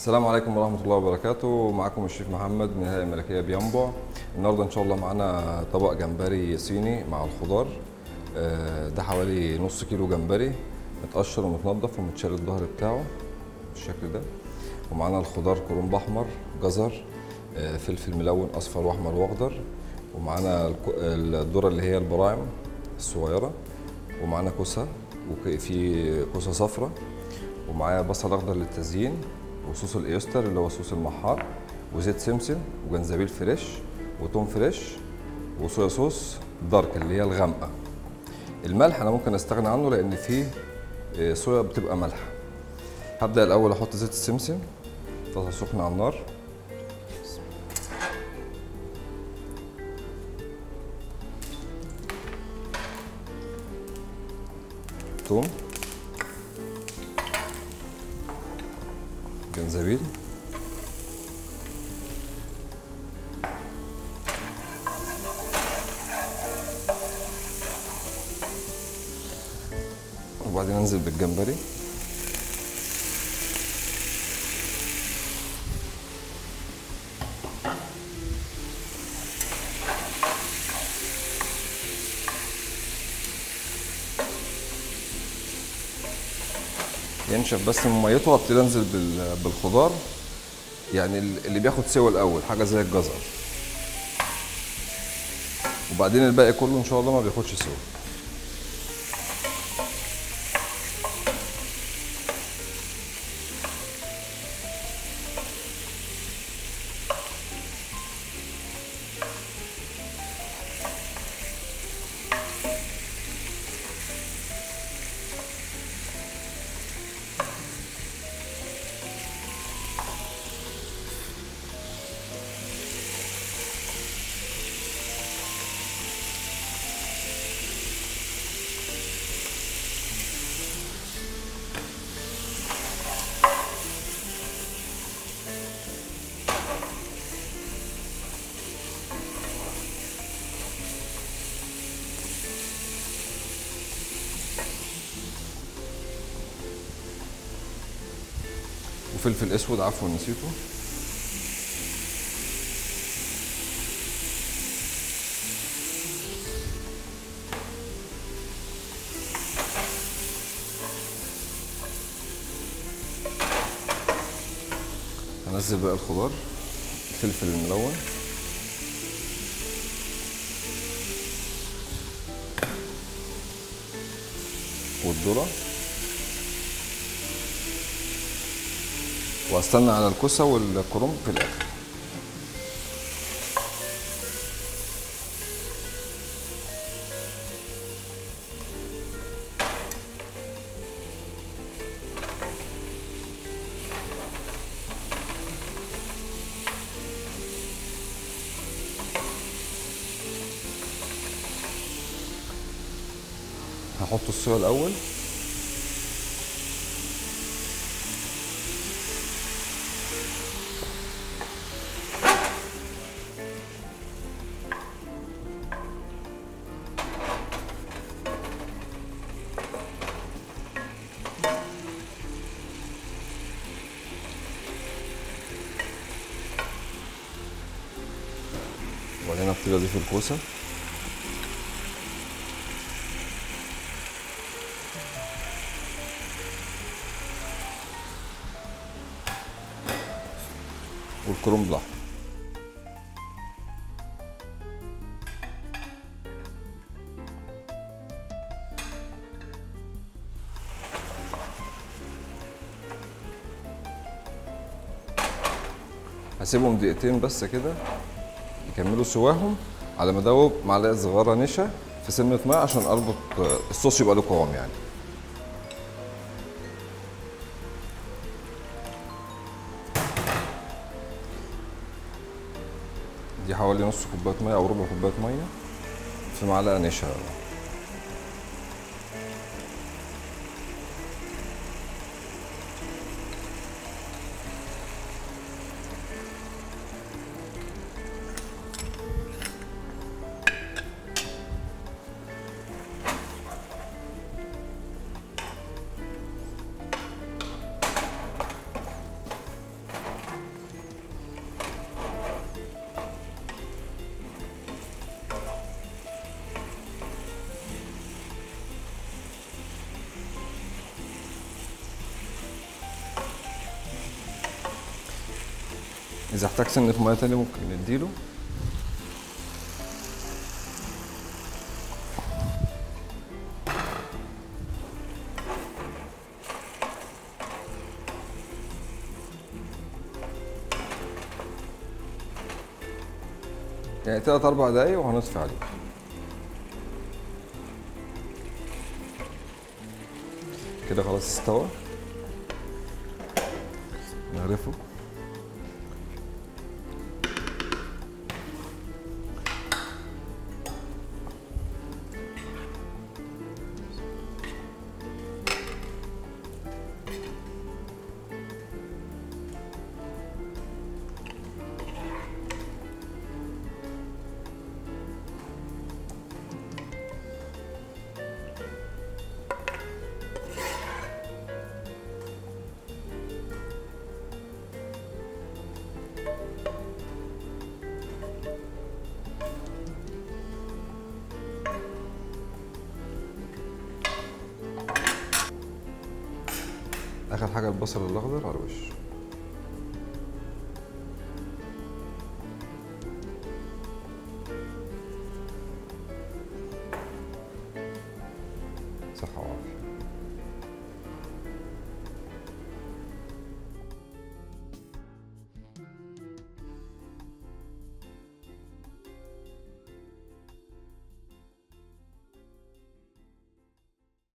السلام عليكم ورحمة الله وبركاته معكم الشيف محمد من الهيئة الملكية بينبع النهاردة إن شاء الله معانا طبق جمبري صيني مع الخضار آه، ده حوالي نص كيلو جمبري متقشر ومتنضف ومتشال الظهر بتاعه بالشكل ده ومعانا الخضار كرنب أحمر جزر آه، فلفل ملون أصفر وأحمر وأخضر ومعانا الك- الذرة اللي هي البراعم الصغيرة ومعانا كوسة وفي كوسة صفرة ومعايا بصل اخضر للتزيين وصوص الايستر اللي هو صوص المحار وزيت سمسم وجنزبيل فريش وتوم فريش وصويا صوص دارك اللي هي الغامقه الملح انا ممكن استغنى عنه لان فيه آه، صويا بتبقى مالحه هبدا الاول احط زيت السمسم طاسه سخنه على النار توم جنزبيل وبعدين انزل بالجمبري ينشف بس من ميته وابتدي انزل بال- بالخضار يعني ال- اللي بياخد سوى الاول حاجه زي الجزر وبعدين الباقي كله ان شاء الله ما بياخدش سوى وفلفل اسود عفوا نسيته هنزل بقى الخضار الفلفل الملون والذره واستنى على الكوسه والكرنب في الاخر هحط الصويا الاول وبعدين ابتدي اضيف الكوسه والكرنب الاحمر هسيبهم دقيقتين بس كده يكملوا سواهم على ما ادوب معلقه صغيره نشا في سنه ماء عشان اربط الصوص يبقى له قوام يعني دي حوالي نص كوبايه ميه او ربع كوبايه ميه في معلقه نشا اذا احتاج سنه ميه تاني ممكن نديله يعني تلات اربع دقايق وهنطفي عليه كده خلاص استوى نغرفه اخر حاجه البصل الاخضر على الوش صح